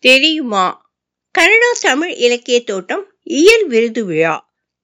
தெரியுமா கனடா தமிழ் இலக்கிய தோட்டம் இயல் விருது விழா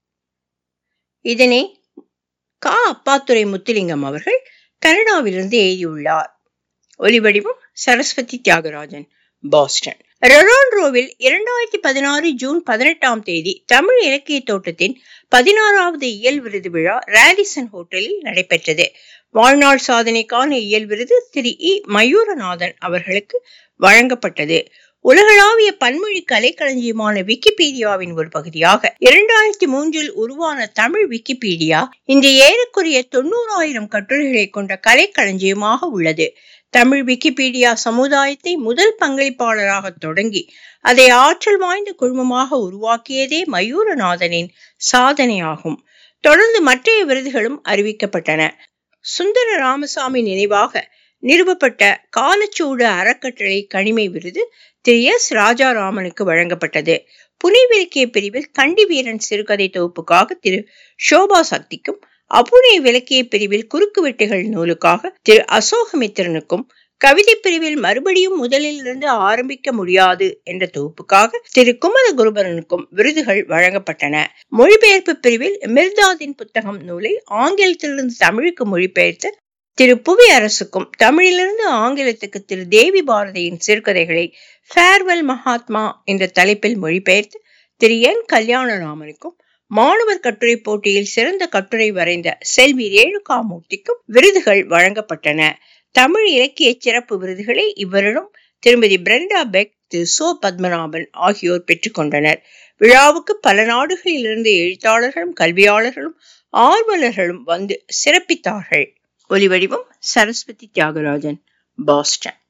இதனை கா அப்பாத்துரை முத்துலிங்கம் அவர்கள் கனடாவிலிருந்து எழுதியுள்ளார் ஒலிவடிவம் சரஸ்வதி தியாகராஜன் பாஸ்டன் ரொனால்ட்ரோவில் இரண்டாயிரத்தி பதினாறு ஜூன் பதினெட்டாம் தேதி தமிழ் இலக்கிய தோட்டத்தின் பதினாறாவது இயல் விருது விழா ராடிசன் ஹோட்டலில் நடைபெற்றது வாழ்நாள் சாதனைக்கான இயல் விருது திரு இ மயூரநாதன் அவர்களுக்கு வழங்கப்பட்டது உலகளாவிய பன்மொழி கலைக்களஞ்சியமான விக்கிபீடியாவின் ஒரு பகுதியாக இரண்டாயிரத்தி மூன்றில் உருவான தமிழ் விக்கிபீடியா இன்று ஏறக்குறைய தொண்ணூறாயிரம் கட்டுரைகளை கொண்ட கலைக்களஞ்சியமாக உள்ளது தமிழ் விக்கிபீடியா சமுதாயத்தை முதல் பங்களிப்பாளராக தொடங்கி அதை ஆற்றல் வாய்ந்த குழுமமாக உருவாக்கியதே மயூரநாதனின் சாதனையாகும் தொடர்ந்து மற்றைய விருதுகளும் அறிவிக்கப்பட்டன சுந்தர ராமசாமி நினைவாக நிறுவப்பட்ட காலச்சூடு அறக்கட்டளை கனிமை விருது திரு எஸ் ராஜாராமனுக்கு வழங்கப்பட்டது புனைவிலக்கிய பிரிவில் கண்டி வீரன் சிறுகதை தொகுப்புக்காக திரு சோபா சக்திக்கும் அபுனே விளக்கிய பிரிவில் குறுக்கு வெட்டுகள் நூலுக்காக திரு அசோகமித்திரனுக்கும் கவிதை பிரிவில் மறுபடியும் முதலில் இருந்து ஆரம்பிக்க முடியாது என்ற தொகுப்புக்காக திரு குமர குருபரனுக்கும் விருதுகள் வழங்கப்பட்டன மொழிபெயர்ப்பு பிரிவில் மிர்தாதின் புத்தகம் நூலை ஆங்கிலத்திலிருந்து தமிழுக்கு மொழிபெயர்த்த திரு புவி அரசுக்கும் தமிழிலிருந்து ஆங்கிலத்துக்கு திரு தேவி பாரதியின் சிறுகதைகளை ஃபேர்வெல் மகாத்மா என்ற தலைப்பில் மொழிபெயர்த்து திரு என் கல்யாணராமனுக்கும் மாணவர் கட்டுரை போட்டியில் சிறந்த கட்டுரை வரைந்த செல்வி ரேணுகாமூர்த்திக்கும் விருதுகள் வழங்கப்பட்டன தமிழ் இலக்கிய சிறப்பு விருதுகளை இவ்வருடம் திருமதி பிரெண்டா பெக் திரு சோ பத்மநாபன் ஆகியோர் பெற்றுக்கொண்டனர் விழாவுக்கு பல நாடுகளில் இருந்து எழுத்தாளர்களும் கல்வியாளர்களும் ஆர்வலர்களும் வந்து சிறப்பித்தார்கள் ஒலிவடிவம் சரஸ்வதி தியாகராஜன் பாஸ்டன்